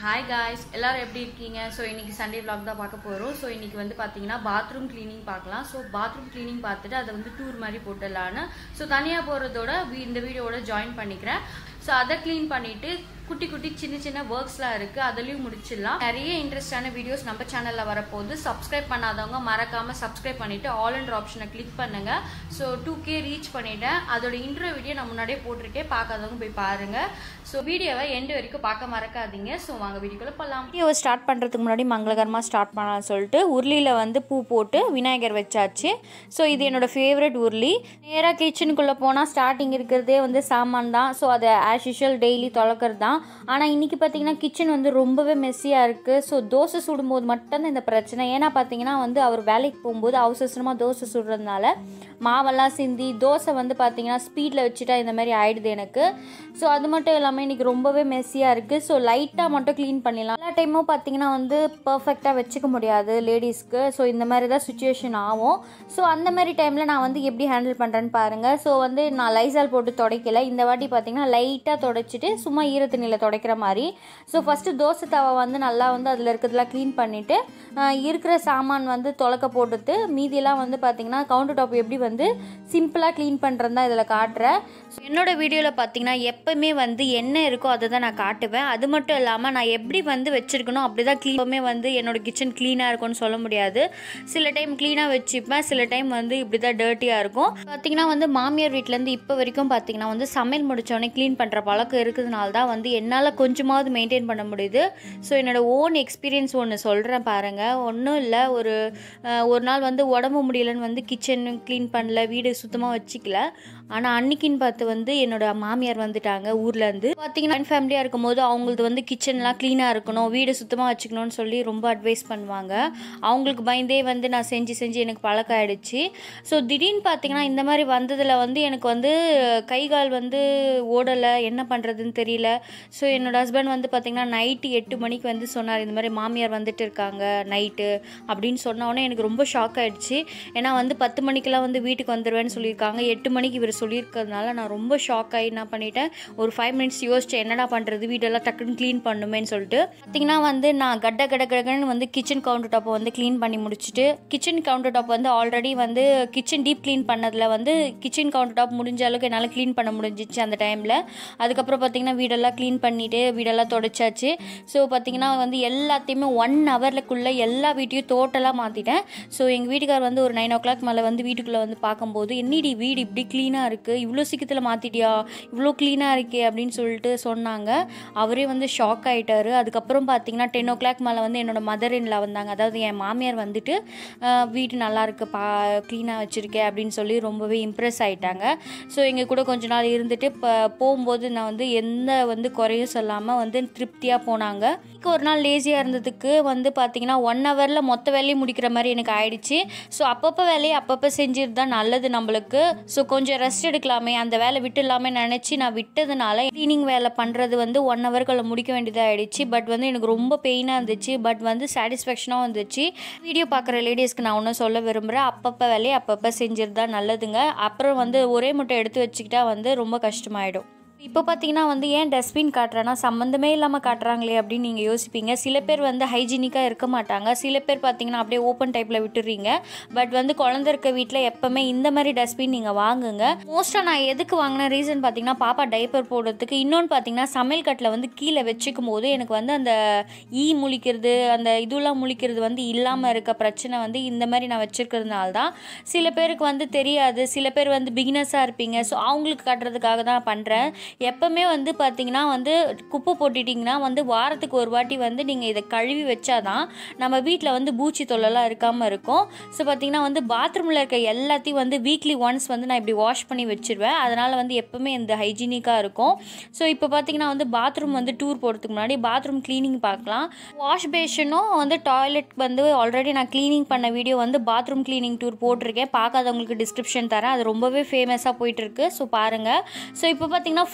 hi guys எல்லாரும் எப்படி இருக்கீங்க ஸோ இன்னைக்கு சண்டே vlog தான் பார்க்க போகிறோம் ஸோ இன்னைக்கு வந்து பார்த்தீங்கன்னா பாத்ரூம் க்ளீனிங் பார்க்கலாம் ஸோ பாத்ரூம் க்ளீனிங் பார்த்துட்டு அதை வந்து டூர் மாதிரி போட்டுடலான்னு ஸோ தனியாக போகிறதோட இந்த வீடியோவோட ஜாயின் பண்ணிக்கிறேன் ஸோ அதை க்ளீன் பண்ணிட்டு குட்டி குட்டி சின்ன சின்ன ஒர்க்ஸ்லாம் இருக்குது அதுலேயும் முடிச்சிடலாம் நிறைய இன்ட்ரெஸ்டான வீடியோஸ் நம்ம சேனலில் வரப்போகுது சப்ஸ்கிரைப் பண்ணாதவங்க மறக்காமல் சப்ஸ்கிரைப் பண்ணிவிட்டு ஆல் அண்ட் ஆப்ஷனை கிளிக் பண்ணுங்க ஸோ டூ கே ரீச் பண்ணிட்டேன் அதோட இன்ட்ரோ வீடியோ நான் முன்னாடியே போட்டிருக்கேன் பார்க்காதவங்க போய் பாருங்கள் ஸோ வீடியோவை எண்டு வரைக்கும் பார்க்க மறக்காதீங்க ஸோ வாங்க வீடியோக்குள்ளே போகலாம் வீடியோவை ஸ்டார்ட் பண்ணுறதுக்கு முன்னாடி மங்களகரமாக ஸ்டார்ட் பண்ணலாம்னு சொல்லிட்டு உருளியில் வந்து பூ போட்டு விநாயகர் வச்சாச்சு ஸோ இது என்னோடய ஃபேவரட் உருளி நேராக கிச்சனுக்குள்ளே போனால் ஸ்டார்டிங் இருக்கிறதே வந்து சாமான் தான் ஸோ அதை ஆஸ் யூஷுவல் டெய்லி தொலைக்கிறது தான் ஆனால் இன்றைக்கி பார்த்தீங்கன்னா கிச்சன் வந்து ரொம்பவே மெஸ்ஸியாக இருக்குது ஸோ தோசை சுடும்போது மட்டும்தான் இந்த பிரச்சனை ஏன்னா பார்த்தீங்கன்னா வந்து அவர் வேலைக்கு போகும்போது அவசரமாக தோசை சுடுறதுனால மாவெல்லாம் சிந்தி தோசை வந்து பார்த்தீங்கன்னா ஸ்பீடில் வச்சுட்டா இந்த மாதிரி ஆயிடுது எனக்கு ஸோ அது மட்டும் இல்லாமல் இன்றைக்கி ரொம்பவே மெஸ்ஸியாக இருக்குது ஸோ லைட்டாக மட்டும் க்ளீன் பண்ணிடலாம் எல்லா டைமும் பார்த்தீங்கன்னா வந்து பர்ஃபெக்டாக வச்சுக்க முடியாது லேடிஸ்க்கு ஸோ இந்த மாதிரி தான் சுச்சுவேஷன் ஆகும் ஸோ அந்த மாதிரி டைமில் நான் வந்து எப்படி ஹேண்டில் பண்ணுறேன்னு பாருங்கள் ஸோ வந்து நான் லைசால் போட்டு துடைக்கல இந்த வாட்டி பார்த்தீங்கன்னா லைட்டாக துடைச்சிட்டு சும்மா ஈரத்துணியில் துடைக்கிற மாதிரி ஸோ ஃபஸ்ட்டு தோசை தவா வந்து நல்லா வந்து அதில் இருக்கிறதெல்லாம் க்ளீன் பண்ணிவிட்டு இருக்கிற சாமான் வந்து தொலைக்க போட்டுட்டு மீதியெல்லாம் வந்து பார்த்தீங்கன்னா கவுண்டர் டாப் எப்படி வந்து சிம்பிளாக க்ளீன் பண்ணுறது தான் இதில் காட்டுறேன் ஸோ என்னோட வீடியோவில் பார்த்தீங்கன்னா எப்போவுமே வந்து என்ன இருக்கோ அதை தான் நான் காட்டுவேன் அது மட்டும் இல்லாமல் நான் எப்படி வந்து வச்சுருக்கணும் அப்படி தான் க்ளீன் வந்து என்னோட கிச்சன் க்ளீனாக இருக்கும்னு சொல்ல முடியாது சில டைம் க்ளீனாக வச்சுப்பேன் சில டைம் வந்து இப்படி தான் டர்ட்டியாக இருக்கும் பார்த்தீங்கன்னா வந்து மாமியார் வீட்டிலேருந்து இப்போ வரைக்கும் பார்த்தீங்கன்னா வந்து சமையல் முடித்தோடனே க்ளீன் பண்ணுற பழக்கம் இருக்கிறதுனால தான் வந்து என்னால் கொஞ்சமாவது மெயின்டைன் பண்ண முடியுது ஸோ என்னோட ஓன் எக்ஸ்பீரியன்ஸ் ஒன்று சொல்கிறேன் பாருங்கள் ஒன்றும் இல்லை ஒரு அஹ், ஒரு நாள் வந்து உடம்பு முடியலன்னு வந்து கிச்சன் க்ளீன் பண்ணல வீடு சுத்தமாக வச்சுக்கல ஆனால் அன்னைக்குன்னு பார்த்து வந்து என்னோட மாமியார் வந்துட்டாங்க ஊர்லேருந்து பார்த்தீங்கன்னா ஃபேமிலியாக இருக்கும்போது அவங்களது வந்து கிச்சன்லாம் க்ளீனாக இருக்கணும் வீடு சுத்தமாக வச்சுக்கணும்னு சொல்லி ரொம்ப அட்வைஸ் பண்ணுவாங்க அவங்களுக்கு பயந்தே வந்து நான் செஞ்சு செஞ்சு எனக்கு பழக்கம் ஆயிடுச்சு ஸோ திடீர்னு பார்த்தீங்கன்னா இந்த மாதிரி வந்ததில் வந்து எனக்கு வந்து கை கால் வந்து ஓடலை என்ன பண்ணுறதுன்னு தெரியல ஸோ என்னோட ஹஸ்பண்ட் வந்து பார்த்தீங்கன்னா நைட்டு எட்டு மணிக்கு வந்து சொன்னார் இந்த மாதிரி மாமியார் வந்துட்டு இருக்காங்க நைட்டு அப்படின்னு சொன்ன உடனே எனக்கு ரொம்ப ஷாக் ஆயிடுச்சு ஏன்னா வந்து பத்து மணிக்கெல்லாம் வந்து வீட்டுக்கு வந்துடுவேன்னு சொல்லியிருக்காங்க எட்டு மணிக்கு இவர் சொல்லியிருக்கிறதுனால நான் ரொம்ப ஷாக் ஆகி என்ன பண்ணிட்டேன் ஒரு ஃபைவ் மினிட்ஸ் யோசிச்சேன் என்னடா பண்ணுறது வீடெல்லாம் டக்குன்னு க்ளீன் பண்ணுமேன்னு சொல்லிட்டு பார்த்தீங்கன்னா வந்து நான் கட்ட கட கடன்னு வந்து கிச்சன் கவுண்டர் டாப்பை வந்து க்ளீன் பண்ணி முடிச்சுட்டு கிச்சன் கவுண்டர் டாப் வந்து ஆல்ரெடி வந்து கிச்சன் டீப் க்ளீன் பண்ணதில் வந்து கிச்சன் கவுண்டர் டாப் முடிஞ்ச அளவுக்கு என்னால் க்ளீன் பண்ண முடிஞ்சிச்சு அந்த டைமில் அதுக்கப்புறம் பார்த்தீங்கன்னா வீடெல்லாம் க்ளீன் பண்ணிவிட்டு வீடெல்லாம் தொடச்சாச்சு ஸோ பார்த்தீங்கன்னா வந்து எல்லாத்தையுமே ஒன் ஹவர்லக்குள்ளே எல்லா வீட்டையும் டோட்டலாக மாற்றிட்டேன் ஸோ எங்கள் வீட்டுக்கார் வந்து ஒரு நைன் ஓ கிளாக் மேலே வந்து வீட்டுக்குள்ளே வந்து பார்க்கும்போது என்னடி வீடு இப்படி க்ளீனாக இருக்குது இவ்வளோ சீக்கிரத்தில் மாற்றிட்டியா இவ்வளோ க்ளீனாக இருக்கே அப்படின்னு சொல்லிட்டு சொன்னாங்க அவரே வந்து ஷாக் ஆகிட்டாரு அதுக்கப்புறம் பார்த்தீங்கன்னா டென் ஓ கிளாக் மேலே வந்து என்னோட மதர் இன்ல வந்தாங்க அதாவது என் மாமியார் வந்துட்டு "ஆஹ், வீடு நல்லா இருக்கு பா க்ளீனாக வச்சுருக்கேன் அப்படின்னு சொல்லி ரொம்பவே இம்ப்ரெஸ் ஆகிட்டாங்க ஸோ எங்கள் கூட கொஞ்ச நாள் இருந்துட்டு இப்போ போகும்போது நான் வந்து எந்த வந்து குறையும் சொல்லாமல் வந்து திருப்தியாக போனாங்க இன்னைக்கு ஒரு நாள் லேசியாக இருந்ததுக்கு வந்து பார்த்தீங்கன்னா ஒன் ஹவரில் மொத்த வேலையும் முடிக்கிற மாதிரி எனக்கு ஆயிடுச்சு ஸோ அப்பப்போ வேலையை அப்பப்போ செஞ்சுட்டு தான் நல்லது நம்மளுக்கு ஸோ கொஞ்சம் ரெஸ்ட் எடுக்கலாமே அந்த வேலை விட்டு இல்லாமல் நினச்சி நான் விட்டதுனால க்ளீனிங் வேலை பண்ணுறது வந்து ஒன் ஹவருக்குள்ள முடிக்க வேண்டியதாக ஆயிடுச்சு பட் வந்து எனக்கு ரொம்ப பெயினாக இருந்துச்சு பட் வந்து சாட்டிஸ்ஃபேக்ஷனாகவும் இருந்துச்சு வீடியோ பார்க்குற லேடிஸ்க்கு நான் ஒன்றும் சொல்ல விரும்புகிறேன் அப்பப்போ வேலையை அப்பப்போ செஞ்சுட்டு தான் நல்லதுங்க அப்புறம் வந்து ஒரே முட்டை எடுத்து வச்சுக்கிட்டா வந்து ரொம்ப கஷ்டமாயிடும் இப்போ பார்த்தீங்கன்னா வந்து ஏன் டஸ்ட்பின் காட்டுறேன்னா சம்மந்தமே இல்லாமல் காட்டுறாங்களே அப்படின்னு நீங்கள் யோசிப்பீங்க சில பேர் வந்து ஹைஜீனிக்காக இருக்க மாட்டாங்க சில பேர் பார்த்தீங்கன்னா அப்படியே ஓப்பன் டைப்பில் விட்டுறீங்க பட் வந்து குழந்தை இருக்க வீட்டில் எப்போவுமே இந்த மாதிரி டஸ்ட்பின் நீங்கள் வாங்குங்க மோஸ்ட்டாக நான் எதுக்கு வாங்கின ரீசன் பார்த்தீங்கன்னா பாப்பா டைப்பர் போடுறதுக்கு இன்னொன்று பார்த்தீங்கன்னா சமையல் கட்டில் வந்து கீழே வச்சுக்கும் போது எனக்கு வந்து அந்த ஈ முழிக்கிறது அந்த இதுலாம் முழிக்கிறது வந்து இல்லாமல் இருக்க பிரச்சனை வந்து இந்த மாதிரி நான் வச்சுருக்கிறதுனால தான் சில பேருக்கு வந்து தெரியாது சில பேர் வந்து பிகினஸாக இருப்பீங்க ஸோ அவங்களுக்கு காட்டுறதுக்காக தான் பண்ணுறேன் எப்போவுமே வந்து பார்த்தீங்கன்னா வந்து குப்பை போட்டுட்டிங்கன்னா வந்து வாரத்துக்கு ஒரு வாட்டி வந்து நீங்கள் இதை கழுவி வச்சாதான் நம்ம வீட்டில் வந்து பூச்சி தொல்லலாம் இருக்காமல் இருக்கும் ஸோ பார்த்தீங்கன்னா வந்து பாத்ரூமில் இருக்க எல்லாத்தையும் வந்து வீக்லி ஒன்ஸ் வந்து நான் இப்படி வாஷ் பண்ணி வச்சிருவேன் அதனால் வந்து எப்போவுமே இந்த ஹைஜீனிக்காக இருக்கும் ஸோ இப்போ பார்த்தீங்கன்னா வந்து பாத்ரூம் வந்து டூர் போகிறதுக்கு முன்னாடி பாத்ரூம் க்ளீனிங் பார்க்கலாம் வாஷ் பேஷனும் வந்து டாய்லெட் வந்து ஆல்ரெடி நான் க்ளீனிங் பண்ண வீடியோ வந்து பாத்ரூம் க்ளீனிங் டூர் போட்டிருக்கேன் பார்க்காதவங்களுக்கு டிஸ்கிரிப்ஷன் தரேன் அது ரொம்பவே ஃபேமஸாக போயிட்டுருக்கு ஸோ பாருங்கள் ஸோ இப்போ பார்த்தீங்கன்னா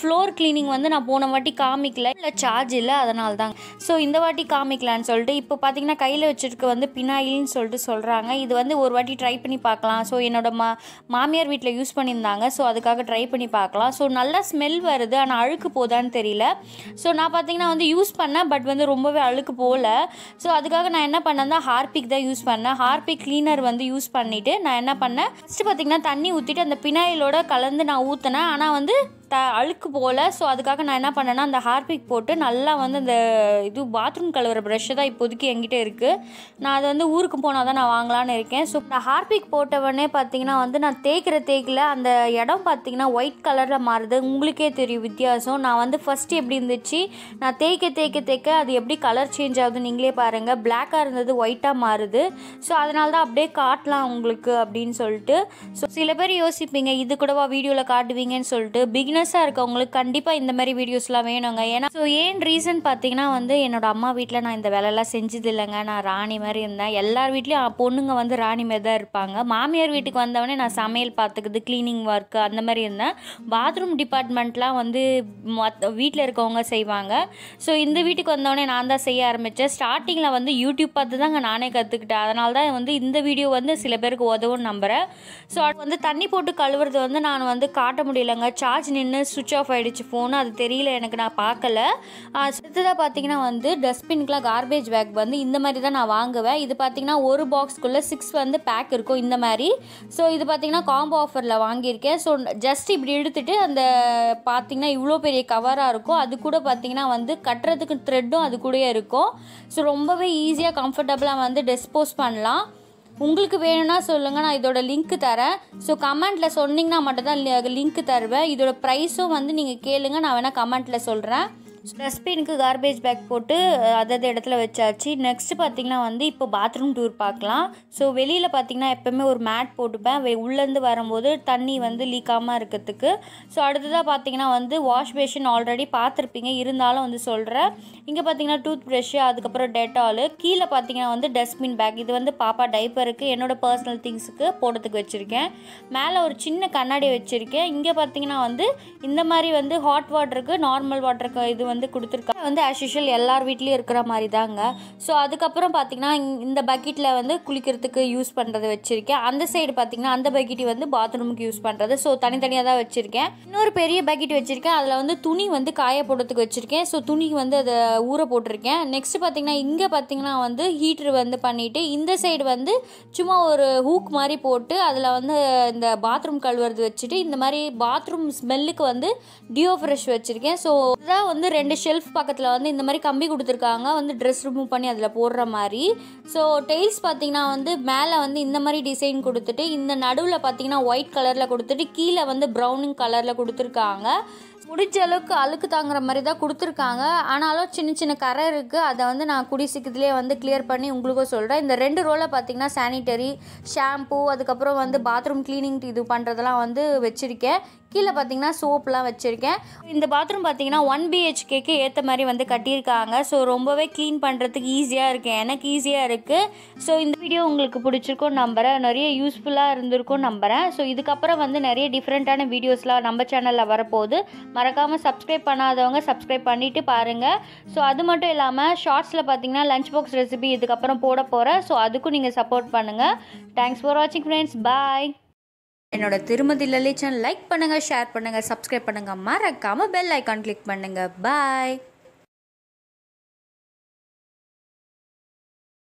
ஃப்ளோர் க்ளீனிங் வந்து நான் போன வாட்டி காமிக்கல இல்லை சார்ஜ் இல்லை அதனால தாங்க ஸோ இந்த வாட்டி காமிக்கலான்னு சொல்லிட்டு இப்போ பார்த்தீங்கன்னா கையில் வச்சிருக்க வந்து பினாயில்னு சொல்லிட்டு சொல்கிறாங்க இது வந்து ஒரு வாட்டி ட்ரை பண்ணி பார்க்கலாம் ஸோ என்னோட மா மாமியார் வீட்டில் யூஸ் பண்ணியிருந்தாங்க ஸோ அதுக்காக ட்ரை பண்ணி பார்க்கலாம் ஸோ நல்லா ஸ்மெல் வருது ஆனால் அழுக்கு போதான்னு தெரியல ஸோ நான் பார்த்தீங்கன்னா வந்து யூஸ் பண்ணேன் பட் வந்து ரொம்பவே அழுக்கு போகல ஸோ அதுக்காக நான் என்ன பண்ணேன்னா ஹார்பிக் தான் யூஸ் பண்ணேன் ஹார்பிக் க்ளீனர் வந்து யூஸ் பண்ணிவிட்டு நான் என்ன பண்ணேன் ஃபஸ்ட்டு பார்த்தீங்கன்னா தண்ணி ஊற்றிட்டு அந்த பினாயிலோட கலந்து நான் ஊற்றினேன் ஆனால் வந்து த அழுக்கு போகல ஸோ அதுக்காக நான் என்ன பண்ணேன்னா அந்த ஹார்பிக் போட்டு நல்லா வந்து அந்த இது பாத்ரூம் கழுவுற ப்ரஷ்ஷு தான் இப்போதைக்கு என்கிட்ட இருக்குது நான் அது வந்து ஊருக்கு போனால் தான் நான் வாங்கலான்னு இருக்கேன் ஸோ இந்த ஹார்பிக் போட்டவொடனே பார்த்தீங்கன்னா வந்து நான் தேய்க்கிற தேய்க்கில் அந்த இடம் பார்த்தீங்கன்னா ஒயிட் கலரில் மாறுது உங்களுக்கே தெரியும் வித்தியாசம் நான் வந்து ஃபஸ்ட்டு எப்படி இருந்துச்சு நான் தேய்க்க தேய்க்க தேய்க்க அது எப்படி கலர் சேஞ்ச் ஆகுது நீங்களே பாருங்கள் பிளாக்காக இருந்தது ஒயிட்டாக மாறுது ஸோ அதனால தான் அப்படியே காட்டலாம் உங்களுக்கு அப்படின்னு சொல்லிட்டு ஸோ சில பேர் யோசிப்பீங்க இது கூடவா வீடியோவில் காட்டுவீங்கன்னு சொல்லிட்டு பிகினர்ஸாக இருக்கவங்களுக்கு கண்டிப்பாக இந்த மாதிரி வீடியோஸ்லாம் வேணுங்க ஏன்னா ஸோ ஏன் ரீசன் பார்த்தீங்கன்னா வந்து என்னோட அம்மா வீட்டில் நான் இந்த வேலையெல்லாம் செஞ்சது இல்லைங்க நான் ராணி மாதிரி இருந்தேன் எல்லார் வீட்லேயும் பொண்ணுங்க வந்து ராணி மாதிரி தான் இருப்பாங்க மாமியார் வீட்டுக்கு வந்தவொடனே நான் சமையல் பார்த்துக்குது க்ளீனிங் ஒர்க்கு அந்த மாதிரி இருந்தேன் பாத்ரூம் டிபார்ட்மெண்ட்லாம் வந்து வீட்டில் இருக்கவங்க செய்வாங்க ஸோ இந்த வீட்டுக்கு வந்தவொடனே நான் தான் செய்ய ஆரம்பித்தேன் ஸ்டார்டிங்கில் வந்து யூடியூப் பார்த்து தாங்க நானே கற்றுக்கிட்டேன் அதனால தான் வந்து இந்த வீடியோ வந்து சில பேருக்கு உதவும்னு நம்புகிறேன் ஸோ அது வந்து தண்ணி போட்டு கழுவுறது வந்து நான் வந்து காட்ட முடியலங்க சார்ஜ் நின்று சுவிட்ச் ஆஃப் ஆகிடுச்சு ஃபோனு அது தெரியல எனக்கு நான் பார்க்கல அடுத்ததாக பார்த்தீங்கன்னா வந்து டஸ்ட்பின்க்குலாம் கார்பேஜ் பேக் வந்து இந்த மாதிரி தான் நான் வாங்குவேன் இது பார்த்தீங்கன்னா ஒரு பாக்ஸ்க்குள்ளே சிக்ஸ் வந்து பேக் இருக்கும் இந்த மாதிரி ஸோ இது பார்த்தீங்கன்னா காம்போ ஆஃபரில் வாங்கியிருக்கேன் ஸோ ஜஸ்ட் இப்படி எடுத்துட்டு அந்த பார்த்தீங்கன்னா இவ்வளோ பெரிய கவராக இருக்கும் அது கூட பார்த்தீங்கன்னா வந்து கட்டுறதுக்கு த்ரெட்டும் அது கூடயே இருக்கும் ஸோ ரொம்பவே ஈஸியாக கம்ஃபர்டபுளாக வந்து டிஸ்போஸ் பண்ணலாம் உங்களுக்கு வேணும்னா சொல்லுங்கள் நான் இதோட லிங்க் தரேன் ஸோ கமெண்ட்டில் சொன்னீங்கன்னா மட்டும்தான் லிங்க் தருவேன் இதோட ப்ரைஸும் வந்து நீங்கள் கேளுங்க நான் வேணால் கமெண்ட்டில் சொல்கிறேன் டஸ்ட்பினுக்கு கார்பேஜ் பேக் போட்டு அதாவது இடத்துல வச்சாச்சு நெக்ஸ்ட் பார்த்தீங்கன்னா வந்து இப்போ பாத்ரூம் டூர் பார்க்கலாம் ஸோ வெளியில் பார்த்தீங்கன்னா எப்போவுமே ஒரு மேட் போட்டுப்பேன் வெ உள்ளேருந்து வரும்போது தண்ணி வந்து லீக்காமல் இருக்கிறதுக்கு ஸோ அடுத்ததாக பார்த்தீங்கன்னா வந்து வாஷ் பேஷன் ஆல்ரெடி பார்த்துருப்பீங்க இருந்தாலும் வந்து சொல்கிறேன் இங்கே பார்த்தீங்கன்னா டூத் ப்ரஷ்ஷு அதுக்கப்புறம் டெட்டாலு கீழே பார்த்தீங்கன்னா வந்து டஸ்ட்பின் பேக் இது வந்து பாப்பா டைப்பருக்கு என்னோடய பர்சனல் திங்ஸுக்கு போடுறதுக்கு வச்சுருக்கேன் மேலே ஒரு சின்ன கண்ணாடி வச்சுருக்கேன் இங்கே பார்த்தீங்கன்னா வந்து இந்த மாதிரி வந்து ஹாட் வாட்டருக்கு நார்மல் வாட்டருக்கு இது வந்து கொடுத்துருக்காங்க வந்து ஆஸ் யூஷுவல் எல்லார் வீட்லேயும் இருக்கிற மாதிரி தாங்க ஸோ அதுக்கப்புறம் பார்த்தீங்கன்னா இந்த பக்கெட்டில் வந்து குளிக்கிறதுக்கு யூஸ் பண்ணுறது வச்சுருக்கேன் அந்த சைடு பார்த்தீங்கன்னா அந்த பக்கெட்டி வந்து பாத்ரூமுக்கு யூஸ் பண்ணுறது ஸோ தனித்தனியாக தான் வச்சுருக்கேன் இன்னொரு பெரிய பக்கெட் வச்சுருக்கேன் அதில் வந்து துணி வந்து காய போடுறதுக்கு வச்சுருக்கேன் ஸோ துணி வந்து அதை ஊற போட்டிருக்கேன் நெக்ஸ்ட் பார்த்தீங்கன்னா இங்கே பார்த்தீங்கன்னா வந்து ஹீட்ரு வந்து பண்ணிவிட்டு இந்த சைடு வந்து சும்மா ஒரு ஹூக் மாதிரி போட்டு அதில் வந்து இந்த பாத்ரூம் கழுவுறது வச்சுட்டு இந்த மாதிரி பாத்ரூம் ஸ்மெல்லுக்கு வந்து டியோ ஃப்ரெஷ் வச்சுருக்கேன் ஸோ இதான் வந்து ரெண்டு ஷெல்ஃப் பக்கத்தில் வந்து இந்த மாதிரி கம்பி கொடுத்துருக்காங்க வந்து ட்ரெஸ் ரிமூவ் பண்ணி அதில் போடுற மாதிரி ஸோ டெய்ல்ஸ் பார்த்தீங்கன்னா வந்து மேலே வந்து இந்த மாதிரி டிசைன் கொடுத்துட்டு இந்த நடுவில் பார்த்தீங்கன்னா ஒயிட் கலரில் கொடுத்துட்டு கீழே வந்து ப்ரௌனிங் கலரில் கொடுத்துருக்காங்க முடிஞ்ச அளவுக்கு அழுக்கு தாங்குற மாதிரி தான் கொடுத்துருக்காங்க ஆனாலும் சின்ன சின்ன கரை இருக்குது அதை வந்து நான் குடி சீக்கிரத்துலேயே வந்து கிளியர் பண்ணி உங்களுக்கும் சொல்கிறேன் இந்த ரெண்டு ரோலை பார்த்தீங்கன்னா சானிட்டரி ஷாம்பூ அதுக்கப்புறம் வந்து பாத்ரூம் க்ளீனிங் இது பண்ணுறதெல்லாம் வந்து வச்சுருக்கேன் கீழே பார்த்தீங்கன்னா சோப்லாம் வச்சுருக்கேன் இந்த பாத்ரூம் பார்த்தீங்கன்னா ஒன் பிஹெச்கேக்கு ஏற்ற மாதிரி வந்து கட்டியிருக்காங்க ஸோ ரொம்பவே க்ளீன் பண்ணுறதுக்கு ஈஸியாக இருக்குது எனக்கு ஈஸியாக இருக்குது ஸோ இந்த வீடியோ உங்களுக்கு பிடிச்சிருக்கும் நம்புகிறேன் நிறைய யூஸ்ஃபுல்லாக இருந்திருக்கும் நம்புகிறேன் ஸோ இதுக்கப்புறம் வந்து நிறைய டிஃப்ரெண்ட்டான வீடியோஸ்லாம் நம்ம சேனலில் வரப்போகுது மறக்காமல் சப்ஸ்கிரைப் பண்ணாதவங்க சப்ஸ்கிரைப் பண்ணிவிட்டு பாருங்கள் ஸோ அது மட்டும் இல்லாமல் ஷார்ட்ஸில் பார்த்தீங்கன்னா லஞ்ச் பாக்ஸ் ரெசிபி இதுக்கப்புறம் போட போகிறேன் ஸோ அதுக்கும் நீங்கள் சப்போர்ட் பண்ணுங்கள் தேங்க்ஸ் ஃபார் வாட்சிங் ஃப்ரெண்ட்ஸ் பாய் என்னோட திருமதி லலிச்சன் லைக் பண்ணுங்கள் ஷேர் பண்ணுங்கள் சப்ஸ்கிரைப் பண்ணுங்கள் மறக்காமல் பெல் ஐக்கான் கிளிக் பண்ணுங்கள் பாய்